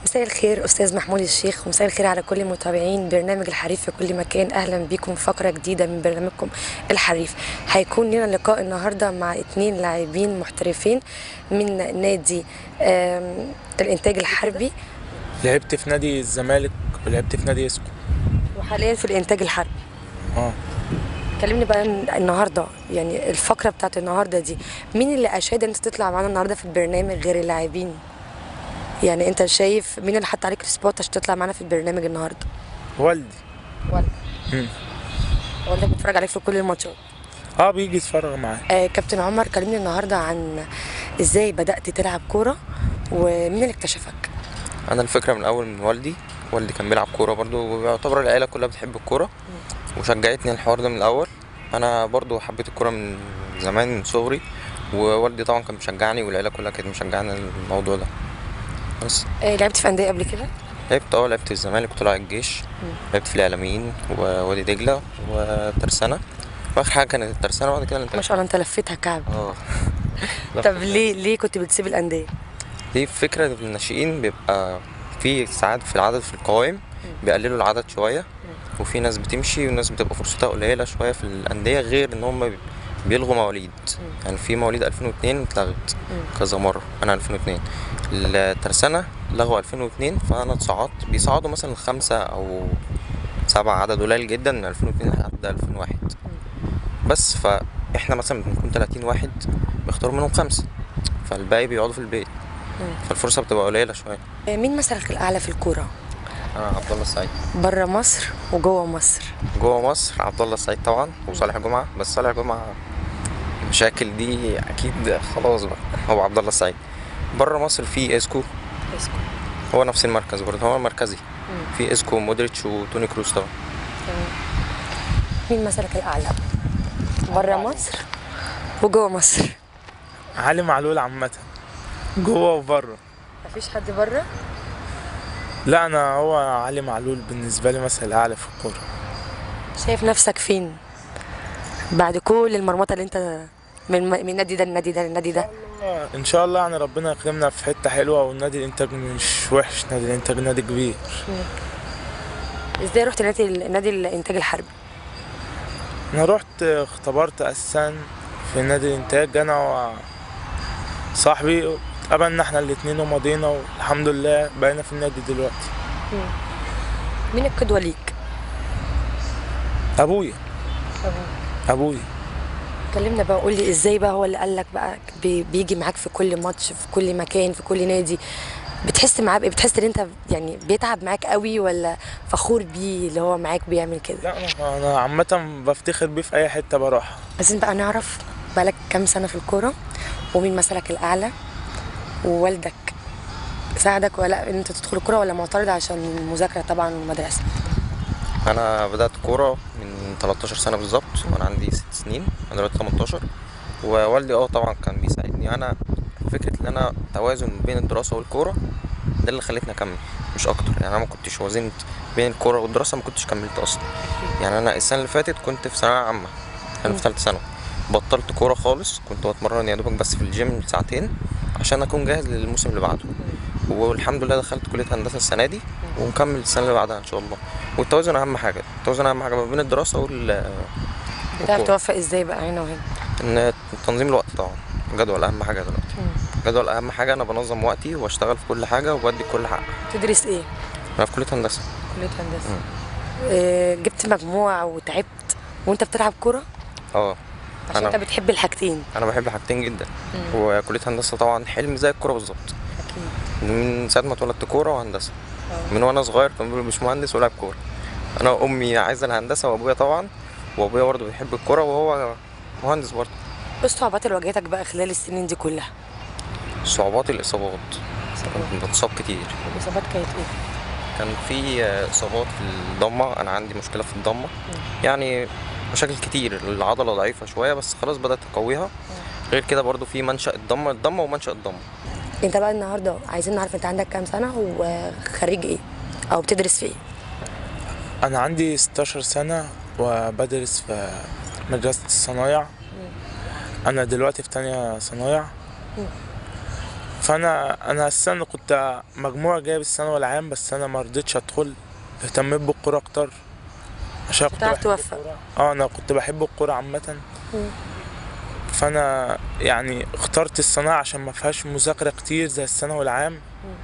مساء الخير استاذ محمود الشيخ ومساء الخير على كل متابعين برنامج الحريف في كل مكان اهلا بكم في فقره جديده من برنامجكم الحريف هيكون لنا لقاء النهارده مع اتنين لاعبين محترفين من نادي آم، الانتاج الحربي لعبت في نادي الزمالك ولعبت في نادي اسكو وحاليا في الانتاج الحربي اه كلمني بقى النهارده يعني الفقره بتاعت النهارده دي مين اللي اشاد ان انت تطلع معانا النهارده في البرنامج غير اللاعبين يعني انت شايف مين اللي حط عليك السبوت عشان تطلع معانا في البرنامج النهارده والدي ولا مم. والدك بيتفرج عليك في كل الماتشات اه بيجي يتفرج معايا آه كابتن عمر كلمني النهارده عن ازاي بدات تلعب كوره ومين اللي اكتشفك انا الفكره من اول من والدي والدي كان بيلعب كوره برضو ويعتبر العيله كلها بتحب الكوره وشجعتني الحوار ده من الاول انا برضو حبيت الكوره من زمان من صغري ووالدي طبعا كان مشجعني والعيله كلها كانت مشجعني الموضوع ده بس آه لعبت في انديه قبل كده لعبت اه لعبت في الزمالك وطلع الجيش لعبت في الاعلاميين ووادي دجله وترسانه واخر حاجه كانت الترسانه وبعد كده ما الانتاج شاء الله انت لفيتها كعب اه طب ليه ليه كنت بتسيب الانديه دي فكرة في الناشئين بيبقى في ساعات في العدد في القوائم بيقللوا العدد شوية وفي ناس بتمشي وناس بتبقى فرصتها قليلة شوية في الأندية غير إن هم بي- بيلغوا مواليد يعني في مواليد 2002 اتلغت كذا مرة أنا 2002 الترسانة لغوا 2002 فأنا اتصعدت بيصعدوا مثلا خمسة أو سبعة عدد قليل جدا من 2002 لحد 2001 بس فإحنا مثلا بنكون 30 واحد بيختاروا منهم خمسة فالباقي بيقعدوا في البيت فالفرصة بتبقى قليلة شوية آه مين مثلك الاعلى في الكوره أنا عبد الله السعيد بره مصر وجوه مصر جوه مصر عبد الله السعيد طبعا وصالح جمعة بس صالح جمعة المشاكل دي أكيد خلاص بقى هو عبد الله السعيد بره مصر في اسكو اسكو هو نفس المركز برضه هو مركزي في اسكو مودريتش وتوني كروس طبعا مين مثلك الاعلى بره مصر وجوه مصر علي معلول عامة جوه وبره مفيش حد بره لا انا هو علي معلول بالنسبة لي مثل اعلى في الكورة شايف نفسك فين بعد كل المرمطه اللي انت من من النادي ده للنادي ده للنادي ده آه، ان شاء الله يعني ربنا يكرمنا في حتة حلوة والنادي الانتاج مش وحش نادي الانتاج نادي كبير ازاي رحت نادي نادي الانتاج الحربي انا رحت اختبرت اساسا في نادي الانتاج انا وصاحبي اتقابلنا احنا الاتنين ومضينا والحمد لله بقينا في النادي دلوقتي مين القدوه ليك ابويا ابويا كلمنا بقى قول لي ازاي بقى هو اللي قال لك بقى بي- بيجي معاك في كل ماتش في كل مكان في كل نادي بتحس معاه بايه بتحس ان انت يعني بيتعب معاك قوي ولا فخور بيه اللي هو معاك بيعمل كده لا أنا- انا عامة بفتخر بيه في اي حتة بروحها عايزين بقى نعرف بقالك كام سنه في الكوره ومين مثلك الاعلى ووالدك ساعدك ولا ان انت تدخل الكوره ولا معترض عشان المذاكره طبعا والمدرسه أنا بدأت كورة من 13 سنة بالظبط وأنا عندي ست سنين أنا دلوقتي 18 ووالدي اه طبعا كان بيساعدني أنا فكرة إن أنا توازن بين الدراسة والكورة ده اللي خلتني أكمل مش أكتر يعني أنا ما كنتش وازنت بين الكورة والدراسة ما كنتش كملت أصلا يعني أنا السنة اللي فاتت كنت في ثانوية عامة أنا في ثالثة ثانوي بطلت كورة خالص كنت بتمرن يا دوبك بس في الجيم ساعتين عشان أكون جاهز للموسم اللي بعده والحمد لله دخلت كلية هندسة السنة دي ومكمل السنة اللي بعدها إن شاء الله والتوازن أهم حاجة التوازن أهم حاجة ما بين الدراسة وال بتعرف والكورة. توفق ازاي بقى هنا وهنا إن تنظيم الوقت طبعا جدول أهم حاجة دلوقتي جدول أهم حاجة أنا بنظم وقتي وأشتغل في كل حاجة وبدي كل حق تدرس ايه أنا في كلية هندسة كليه هندسه آه جبت مجموع وتعبت وانت بتلعب كوره اه عشان أنا- انت بتحب الحاجتين أنا بحب حاجتين جدا وكلية هندسة طبعا حلم زي الكورة بالظبط اكيد من ساعة ما اتولدت كورة وهندسة من وأنا صغير كان بيقولوا مش مهندس ولاعب كورة أنا وأمي عايزة الهندسة وأبويا طبعا وأبويا برضه بيحب الكورة وهو مهندس برضه ايه الصعوبات اللي واجهتك بقى خلال السنين دي كلها صعوبات الإصابات كنت بتصاب كتير الاصابات كانت ايه كان في إصابات في الضمة أنا عندي مشكلة في الضمة يعني مشاكل كتير العضلة ضعيفة شوية بس خلاص بدأت أقويها غير كده برضو في منشأ الضمة الضمة ومنشأ الضمة انت بقى النهارده عايزين نعرف انت عندك كام سنه وخريج ايه او بتدرس في ايه انا عندي 16 سنة وبدرس في مدرسة الصنايع انا دلوقتي في تانية صنايع فانا انا اساسا كنت مجموع جايب الثانوي العام بس انا ما رضيتش ادخل اهتميت بالكوره اكتر عشان كنت تعرف بحب توفق. الكورة. اه انا كنت بحب الكوره عامه فانا يعني اخترت الصناعه عشان ما فيهاش مذاكره كتير زي الثانوي العام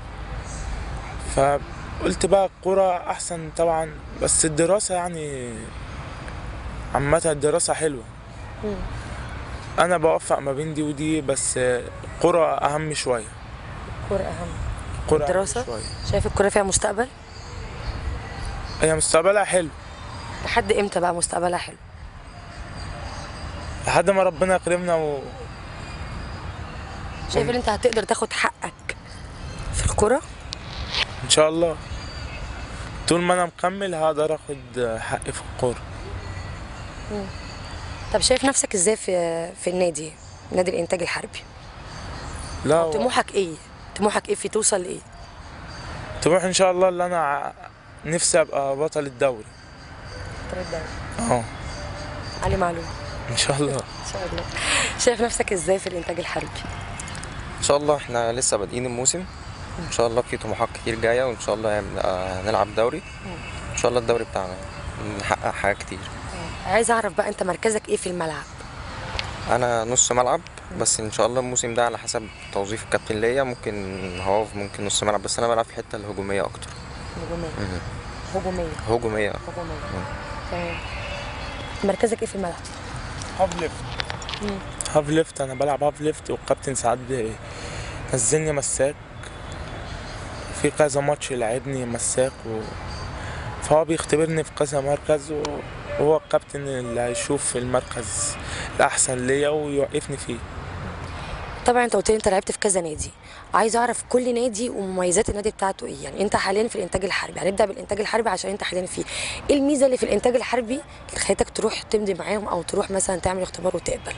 فقلت بقى الكوره احسن طبعا بس الدراسه يعني عامه الدراسه حلوه انا بوفق ما بين دي ودي بس الكوره اهم شويه الكوره اهم الكوره أهم الدراسة؟ شويه شايف الكوره فيها مستقبل هي مستقبلها حلو لحد امتى بقى مستقبلها حلو لحد ما ربنا يكرمنا و... شايف ان انت هتقدر تاخد حقك في الكوره ان شاء الله طول ما انا مكمل هقدر اخد حقي في الكوره طب شايف نفسك ازاي في في النادي نادي الانتاج الحربي لا و- طموحك ايه طموحك ايه في توصل لايه طموح ان شاء الله اللي انا ع- نفسي ابقى بطل الدوري اه علي معلوم ان شاء الله ان شاء الله شايف نفسك ازاي في الانتاج الحربي ان شاء الله احنا لسه بادئين الموسم ان شاء الله في طموحات كتير جايه وان شاء الله هنبقى نلعب دوري ان شاء الله الدوري بتاعنا نحقق حاجات كتير عايز اعرف بقى انت مركزك ايه في الملعب انا نص ملعب بس ان شاء الله الموسم ده على حسب توظيف الكابتن ليا ممكن هاف ممكن نص ملعب بس انا بلعب في الحته الهجوميه اكتر هجوميه مهم. هجوميه هجوميه هجوميه تمام مركزك ايه في الملعب هاف ليفت هاف ليفت انا بلعب هاف ليفت والكابتن ساعات بينزلني مساك في كذا ماتش لعبني مساك و... فهو بيختبرني في كذا مركز و- وهو الكابتن اللي هيشوف المركز الاحسن ليا ويوقفني فيه طبعا انت قلت لي انت لعبت في كذا نادي عايز اعرف كل نادي ومميزات النادي بتاعته ايه يعني انت حاليا في الانتاج الحربي هنبدا بالانتاج الحربي عشان انت حاليا فيه ايه الميزه اللي في الانتاج الحربي اللي خلتك تروح تمضي معاهم او تروح مثلا تعمل اختبار وتقبل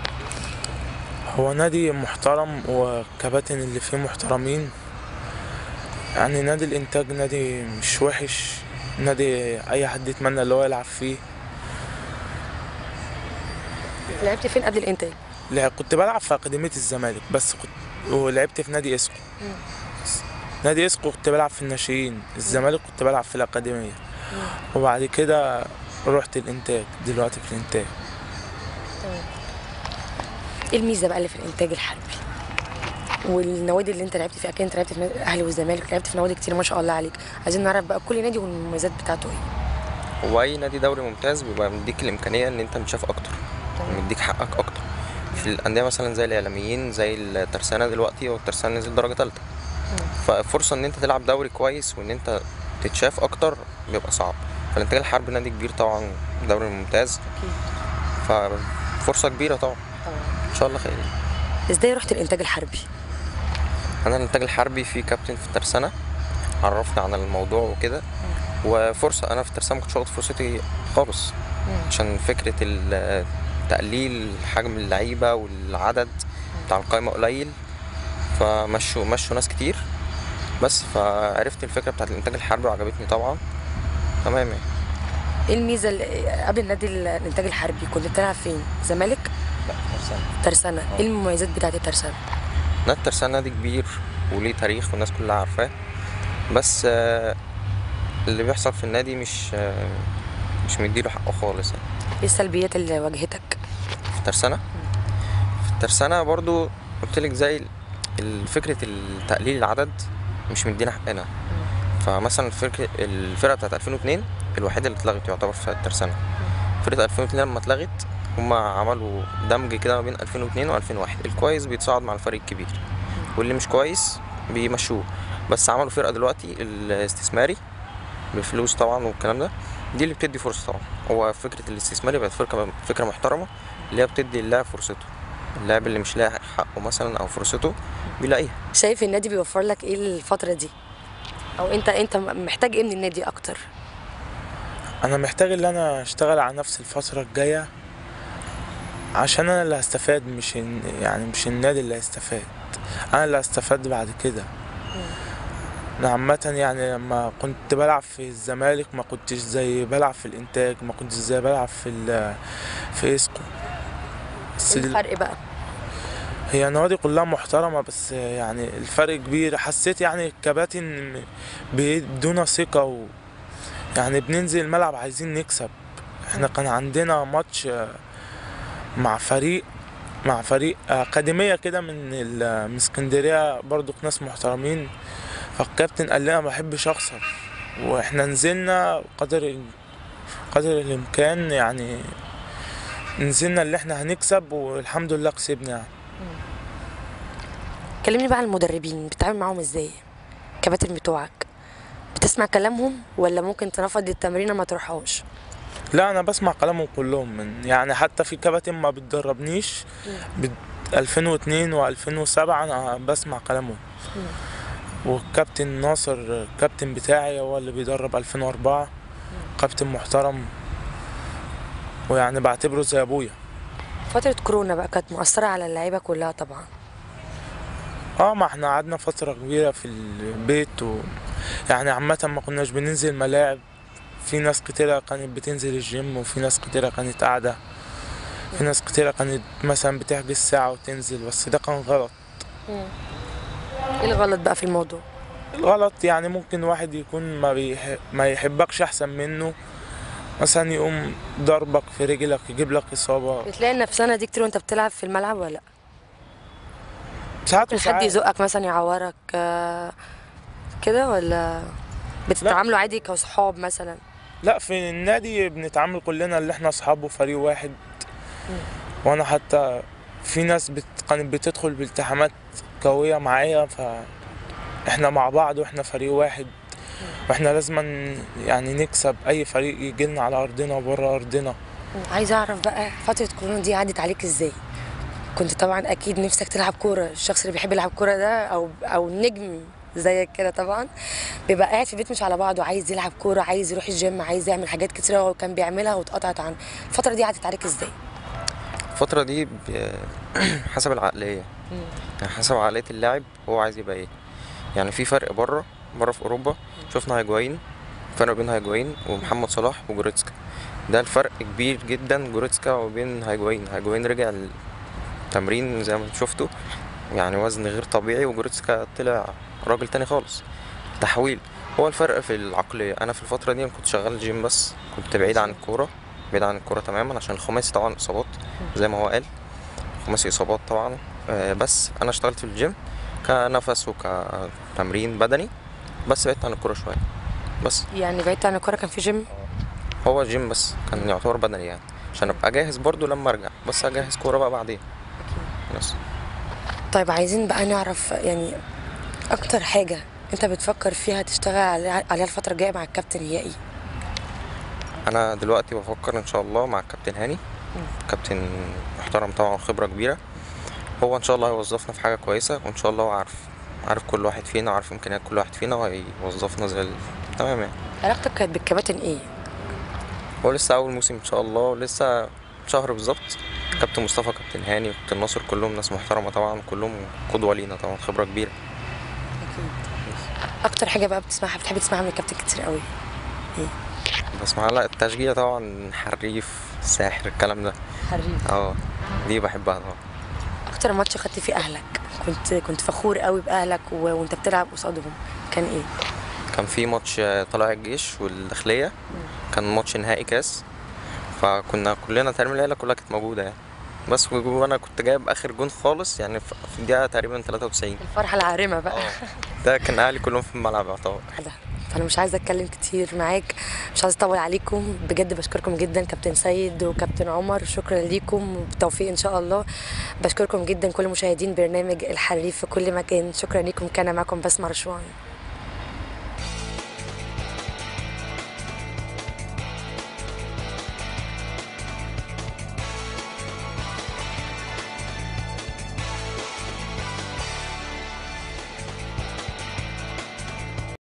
هو نادي محترم والكباتن اللي فيه محترمين يعني نادي الانتاج نادي مش وحش نادي اي حد يتمنى اللي هو يلعب فيه لعبت فين قبل الانتاج لا كنت بلعب في أكاديمية الزمالك بس كنت ولعبت في نادي اسكو نادي اسكو كنت بلعب في الناشئين الزمالك كنت بلعب في الأكاديمية وبعد كده رحت الإنتاج دلوقتي في الإنتاج ايه الميزه بقى اللي في الانتاج الحربي والنوادي اللي انت لعبت فيها اكيد انت لعبت في نادي الاهلي والزمالك لعبت في نوادي كتير ما شاء الله عليك عايزين نعرف بقى كل نادي والمميزات بتاعته ايه هو اي نادي دوري ممتاز بيبقى مديك الامكانيه ان انت متشاف اكتر مديك حقك اكتر في الانديه مثلا زي الاعلاميين زي الترسانه دلوقتي والترسانه نزل درجه ثالثه ففرصه ان انت تلعب دوري كويس وان انت تتشاف اكتر بيبقى صعب فالانتاج الحربي نادي كبير طبعا دوري ممتاز ففرصه كبيره طبعا ان شاء الله خير ازاي رحت الانتاج الحربي انا الانتاج الحربي في كابتن في الترسانه عرفني عن الموضوع وكده وفرصه انا في الترسانه ما كنتش واخد فرصتي خالص عشان فكره ال- تقليل حجم اللعيبه والعدد بتاع القائمه قليل فمشوا مشوا ناس كتير بس فعرفت الفكره بتاعت الانتاج الحربي وعجبتني طبعا تمام يعني ايه الميزه اللي قبل النادي الانتاج الحربي كنت بتلعب فين زمالك لا ترسانه ترسانة ايه المميزات بتاعت الترسانة نادي الترسانة نادي كبير وليه تاريخ والناس كلها عارفاه بس آه، اللي بيحصل في النادي مش آه، مش مديله حقه خالص يعني ايه السلبيات اللي واجهتك في الترسانة في الترسانة برضو قلت لك زي ال- فكرة التقليل العدد مش مدينا حقنا فمثلا فكرة الفرقة بتاعت 2002 الوحيدة اللي اتلغت يعتبر في الترسانة فرقة 2002 لما اتلغت هما عملوا دمج كده ما بين 2002 و2001 الكويس بيتصعد مع الفريق الكبير واللي مش كويس بيمشوه بس عملوا فرقة دلوقتي الاستثماري بفلوس طبعا والكلام ده دي اللي بتدي فرصة طبعا هو فكرة الاستثماري بقت فكرة فكرة محترمة اللي هي بتدي اللاعب فرصته اللاعب اللي مش لاقي حقه مثلا او فرصته بيلاقيها شايف النادي بيوفر لك ايه الفترة دي او انت انت محتاج ايه من النادي اكتر أنا محتاج إن أنا أشتغل على نفسي الفترة الجاية عشان أنا اللي هستفاد مش الن- يعني مش النادي اللي هيستفاد أنا اللي هستفاد بعد كده أنا عامة يعني لما كنت بلعب في الزمالك ما كنتش زي بلعب في الإنتاج ما كنتش زي بلعب في ال في إسكو بس ايه دل- الفرق بقى هي نوادي كلها محترمة بس يعني الفرق كبير حسيت يعني الكباتن بيدونا ثقة و يعني بننزل الملعب عايزين نكسب احنا كان عندنا ماتش مع فريق مع فريق أكاديمية كده من ال- من اسكندرية برضو ناس محترمين فالكابتن قال لنا ما بحبش أخسر واحنا نزلنا قدر قدر الإمكان يعني نزلنا اللي احنا هنكسب والحمد لله كسبنا يعني. كلمني بقى عن المدربين بتتعامل معاهم ازاي الكباتن بتوعك بتسمع كلامهم ولا ممكن ترفض التمرينه ما تروحهاش لا انا بسمع كلامهم كلهم من يعني حتى في كباتن ما بتدربنيش بت 2002 و2007 انا بسمع كلامهم والكابتن ناصر الكابتن بتاعي هو اللي بيدرب 2004 كابتن محترم ويعني بعتبره زي ابويا فتره كورونا بقى كانت مؤثره على اللعيبه كلها طبعا اه ما احنا قعدنا فترة كبيرة في البيت و يعني عامة ما كناش بننزل ملاعب في ناس كتيرة كانت بتنزل الجيم وفي ناس كتيرة كانت قاعدة في ناس كتيرة كانت مثلا بتحجز ساعة وتنزل بس ده كان غلط ايه الغلط بقى في الموضوع غلط يعني ممكن واحد يكون ما, بيح... ما يحبكش احسن منه مثلا يقوم ضربك في رجلك يجيب لك اصابة بتلاقي نفسنا دي كتير وانت بتلعب في الملعب ولا لا ساعات ممكن حد وساعات يزقك مثلا يعورك آه، كده ولا بتتعاملوا عادي كصحاب مثلا لا في النادي بنتعامل كلنا اللي احنا اصحاب وفريق واحد وانا حتى في ناس بت... كانت بتدخل بالتحامات قوية معايا فاحنا مع بعض واحنا فريق واحد واحنا لازم يعني نكسب اي فريق يجيلنا على ارضنا وبره ارضنا عايزه اعرف بقى فتره كورونا دي عدت عليك ازاي كنت طبعا اكيد نفسك تلعب كوره الشخص اللي بيحب يلعب كوره ده او او نجم زيك كده طبعا بيبقى قاعد في البيت مش على بعضه عايز يلعب كوره عايز يروح الجيم عايز يعمل حاجات كتيره هو كان بيعملها واتقطعت عنه الفتره دي عدت عليك ازاي الفترة دي ب- حسب العقلية يعني حسب عقلية اللاعب هو عايز يبقى ايه يعني في فرق بره بره في اوروبا شفنا هيجوايين فرق بين هيجوايين ومحمد صلاح وجوريتسكا ده الفرق كبير جدا جوريتسكا وبين هيجوايين هيجوايين رجع التمرين زي ما انتوا شفتوا يعني وزن غير طبيعي وجوريتسكا طلع راجل تاني خالص تحويل هو الفرق في العقلية أنا في الفترة دي كنت شغال جيم بس كنت بعيد عن الكورة بعيد عن الكورة تماما عشان الخماسي طبعا إصابات زي ما هو قال خماسي إصابات طبعا آه، بس أنا اشتغلت في الجيم كنفس وكتمرين بدني بس بعدت عن الكورة شوية بس يعني بعدت عن الكوره كان في جيم هو الجيم بس كان يعتبر بدني يعني عشان ابقى جاهز برضو لما ارجع بس اجهز كوره بقى بعدين بس طيب عايزين بقى نعرف يعني اكتر حاجه انت بتفكر فيها تشتغل عليها عليها الفتره الجايه مع الكابتن هي ايه انا دلوقتي بفكر ان شاء الله مع الكابتن هاني كابتن محترم طبعا خبره كبيره هو ان شاء الله هيوظفنا في حاجه كويسه وان شاء الله هو عارف عارف كل واحد فينا وعارف امكانيات كل واحد فينا وهيوظفنا زي ال... تمام يعني علاقتك كانت بالكباتن ايه هو لسه اول موسم ان شاء الله ولسه شهر بالظبط كابتن مصطفى كابتن هاني وكابتن ناصر كلهم ناس محترمه طبعا كلهم قدوه لينا طبعا خبره كبيره اكتر حاجه بقى بتسمعها بتحب تسمعها من الكابتن كتير قوي بس مع لا التشجيع طبعا حريف ساحر الكلام ده حريف اه دي بحبها طبعا اكتر ماتش خدت فيه اهلك كنت كنت فخور قوي باهلك و... وانت بتلعب قصادهم كان ايه كان في ماتش آه، طلائع الجيش والداخليه كان ماتش نهائي كاس فكنا كلنا تقريبا العيله كلها كانت موجوده يعني بس و- وانا كنت جايب اخر جون خالص يعني في في الدقيقه تقريبا 93 الفرحه العارمه بقى ده كان اهلي كلهم في الملعب يعتبر ده فانا مش عايزه اتكلم كتير معاك مش عايزه اطول عليكم بجد بشكركم جدا كابتن سيد وكابتن عمر شكرا ليكم وبالتوفيق ان شاء الله بشكركم جدا كل مشاهدين برنامج الحريف في كل مكان شكرا ليكم كان معكم بسمة رشوان